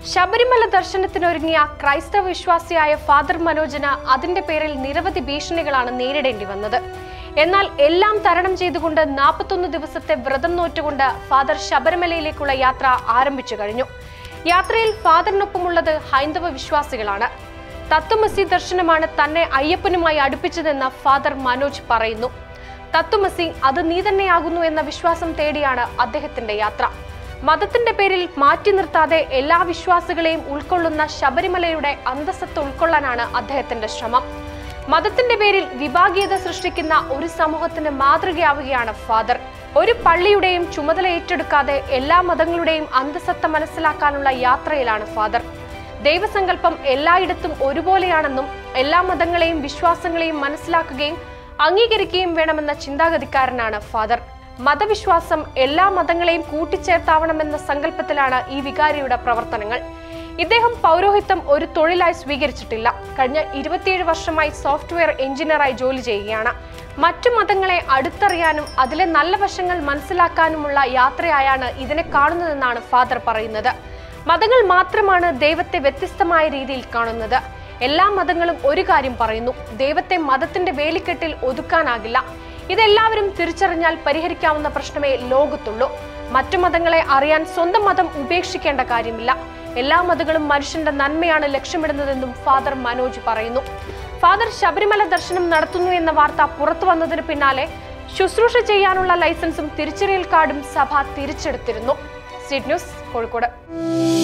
ശബരിമല ദർശനത്തിനൊരുങ്ങിയ ക്രൈസ്തവ വിശ്വാസിയായ ഫാദർ മനോജിന് അതിന്റെ പേരിൽ നിരവധി ഭീഷണികളാണ് നേരിടേണ്ടി വന്നത് എന്നാൽ എല്ലാം തരണം ചെയ്തുകൊണ്ട് നാൽപ്പത്തൊന്ന് ദിവസത്തെ വ്രതം നോറ്റുകൊണ്ട് ഫാദർ ശബരിമലയിലേക്കുള്ള യാത്ര ആരംഭിച്ചു കഴിഞ്ഞു യാത്രയിൽ ഫാദറിനൊപ്പമുള്ളത് ഹൈന്ദവ വിശ്വാസികളാണ് തത്വമസി ദർശനമാണ് തന്നെ അയ്യപ്പനുമായി അടുപ്പിച്ചതെന്ന് ഫാദർ മനോജ് പറയുന്നു തത്വമസി അത് നീ തന്നെയാകുന്നു എന്ന വിശ്വാസം തേടിയാണ് അദ്ദേഹത്തിന്റെ യാത്ര മതത്തിന്റെ പേരിൽ മാറ്റി നിർത്താതെ എല്ലാ വിശ്വാസികളെയും ഉൾക്കൊള്ളുന്ന ശബരിമലയുടെ അന്തസ്സത്ത് ഉൾക്കൊള്ളാനാണ് അദ്ദേഹത്തിന്റെ ശ്രമം മതത്തിന്റെ പേരിൽ വിഭാഗീയത സൃഷ്ടിക്കുന്ന ഒരു സമൂഹത്തിന് മാതൃകയാവുകയാണ് ഫാദർ ഒരു പള്ളിയുടെയും ചുമതല ഏറ്റെടുക്കാതെ എല്ലാ മതങ്ങളുടെയും അന്തസ്സത്ത മനസ്സിലാക്കാനുള്ള യാത്രയിലാണ് ഫാദർ ദൈവസങ്കല്പം എല്ലായിടത്തും ഒരുപോലെയാണെന്നും എല്ലാ മതങ്ങളെയും വിശ്വാസങ്ങളെയും മനസ്സിലാക്കുകയും അംഗീകരിക്കുകയും വേണമെന്ന ചിന്താഗതിക്കാരനാണ് ഫാദർ മതവിശ്വാസം എല്ലാ മതങ്ങളെയും കൂട്ടിച്ചേർത്താവണമെന്ന സങ്കല്പത്തിലാണ് ഈ വികാരിയുടെ പ്രവർത്തനങ്ങൾ ഇദ്ദേഹം പൗരോഹിത്യം ഒരു തൊഴിലായി സ്വീകരിച്ചിട്ടില്ല കഴിഞ്ഞ ഇരുപത്തിയേഴ് വർഷമായി സോഫ്റ്റ്വെയർ എഞ്ചിനീയറായി ജോലി ചെയ്യുകയാണ് മറ്റു മതങ്ങളെ അടുത്തറിയാനും അതിലെ നല്ല വശങ്ങൾ മനസ്സിലാക്കാനുമുള്ള യാത്രയായാണ് ഇതിനെ കാണുന്നതെന്നാണ് ഫാദർ പറയുന്നത് മതങ്ങൾ മാത്രമാണ് ദൈവത്തെ വ്യത്യസ്തമായ രീതിയിൽ കാണുന്നത് എല്ലാ മതങ്ങളും ഒരു കാര്യം പറയുന്നു ദൈവത്തെ മതത്തിന്റെ വേലിക്കെട്ടിൽ ഒതുക്കാനാകില്ല ഇതെല്ലാവരും തിരിച്ചറിഞ്ഞാൽ പരിഹരിക്കാവുന്ന പ്രശ്നമേ ലോകത്തുള്ളൂ മറ്റു മതങ്ങളെ അറിയാൻ സ്വന്തം മതം ഉപേക്ഷിക്കേണ്ട കാര്യമില്ല എല്ലാ മതങ്ങളും മനുഷ്യന്റെ നന്മയാണ് ലക്ഷ്യമിടുന്നതെന്നും ഫാദർ മനോജ് പറയുന്നു ഫാദർ ശബരിമല ദർശനം നടത്തുന്നു എന്ന വാർത്ത പുറത്തു വന്നതിന് പിന്നാലെ ശുശ്രൂഷ ചെയ്യാനുള്ള ലൈസൻസും തിരിച്ചറിയൽ കാർഡും സഭ തിരിച്ചെടുത്തിരുന്നു സീഡ് ന്യൂസ് കോഴിക്കോട്